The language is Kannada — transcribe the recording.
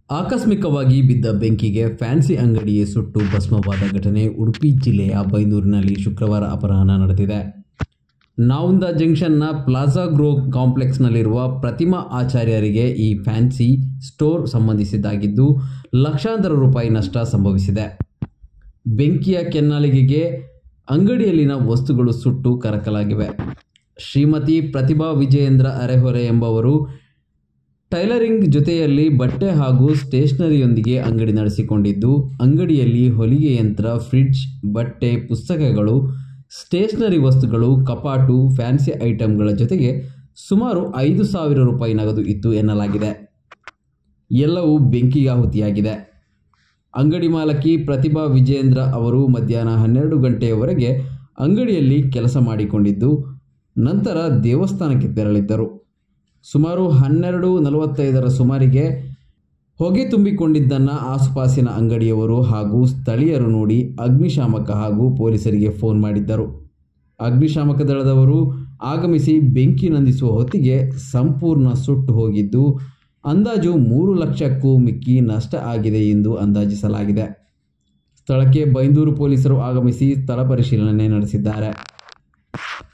ಆಕಸ್ಮಿಕವಾಗಿ ಬಿದ್ದ ಬೆಂಕಿಗೆ ಫ್ಯಾನ್ಸಿ ಅಂಗಡಿಯೇ ಸುಟ್ಟು ಭಸ್ಮವಾದ ಘಟನೆ ಉಡುಪಿ ಜಿಲ್ಲೆಯ ಬೈಂದೂರಿನಲ್ಲಿ ಶುಕ್ರವಾರ ಅಪರಾಹ್ನ ನಡೆದಿದೆ ನಾವುಂದ ಜಂಕ್ಷನ್ನ ಪ್ಲಾಜಾ ಗ್ರೋ ಕಾಂಪ್ಲೆಕ್ಸ್ನಲ್ಲಿರುವ ಪ್ರತಿಮಾ ಆಚಾರ್ಯರಿಗೆ ಈ ಫ್ಯಾನ್ಸಿ ಸ್ಟೋರ್ ಸಂಬಂಧಿಸಿದ್ದಾಗಿದ್ದು ಲಕ್ಷಾಂತರ ರೂಪಾಯಿ ನಷ್ಟ ಸಂಭವಿಸಿದೆ ಬೆಂಕಿಯ ಕೆನ್ನಾಲಿಗೆಗೆ ಅಂಗಡಿಯಲ್ಲಿನ ವಸ್ತುಗಳು ಸುಟ್ಟು ಕರಕಲಾಗಿವೆ ಶ್ರೀಮತಿ ಪ್ರತಿಭಾ ವಿಜಯೇಂದ್ರ ಅರೆಹೊರೆ ಎಂಬವರು ಟೈಲರಿಂಗ್ ಜೊತೆಯಲ್ಲಿ ಬಟ್ಟೆ ಹಾಗೂ ಸ್ಟೇಷನರಿಯೊಂದಿಗೆ ಅಂಗಡಿ ನಡೆಸಿಕೊಂಡಿದ್ದು ಅಂಗಡಿಯಲ್ಲಿ ಹೊಲಿಗೆ ಯಂತ್ರ ಫ್ರಿಡ್ಜ್ ಬಟ್ಟೆ ಪುಸ್ತಕಗಳು ಸ್ಟೇಷನರಿ ವಸ್ತುಗಳು ಕಪಾಟು ಫ್ಯಾನ್ಸಿ ಐಟಂಗಳ ಜೊತೆಗೆ ಸುಮಾರು ಐದು ಸಾವಿರ ರೂಪಾಯಿ ನಗದು ಇತ್ತು ಎನ್ನಲಾಗಿದೆ ಎಲ್ಲವೂ ಬೆಂಕಿಗಾಹುತಿಯಾಗಿದೆ ಅಂಗಡಿ ಮಾಲಕಿ ಪ್ರತಿಭಾ ವಿಜೇಂದ್ರ ಅವರು ಮಧ್ಯಾಹ್ನ ಹನ್ನೆರಡು ಗಂಟೆಯವರೆಗೆ ಅಂಗಡಿಯಲ್ಲಿ ಕೆಲಸ ಮಾಡಿಕೊಂಡಿದ್ದು ನಂತರ ದೇವಸ್ಥಾನಕ್ಕೆ ತೆರಳಿದ್ದರು ಸುಮಾರು ಹನ್ನೆರಡು ನಲವತ್ತೈದರ ಸುಮಾರಿಗೆ ಹೊಗೆ ತುಂಬಿಕೊಂಡಿದ್ದನ್ನು ಆಸುಪಾಸಿನ ಅಂಗಡಿಯವರು ಹಾಗೂ ಸ್ಥಳೀಯರು ನೋಡಿ ಅಗ್ನಿಶಾಮಕ ಹಾಗೂ ಪೊಲೀಸರಿಗೆ ಫೋನ್ ಮಾಡಿದ್ದರು ಅಗ್ನಿಶಾಮಕ ದಳದವರು ಆಗಮಿಸಿ ಬೆಂಕಿ ನಂದಿಸುವ ಹೊತ್ತಿಗೆ ಸಂಪೂರ್ಣ ಸುಟ್ಟು ಹೋಗಿದ್ದು ಅಂದಾಜು ಮೂರು ಲಕ್ಷಕ್ಕೂ ಮಿಕ್ಕಿ ನಷ್ಟ ಆಗಿದೆ ಎಂದು ಅಂದಾಜಿಸಲಾಗಿದೆ ಸ್ಥಳಕ್ಕೆ ಬೈಂದೂರು ಪೊಲೀಸರು ಆಗಮಿಸಿ ಸ್ಥಳ ಪರಿಶೀಲನೆ ನಡೆಸಿದ್ದಾರೆ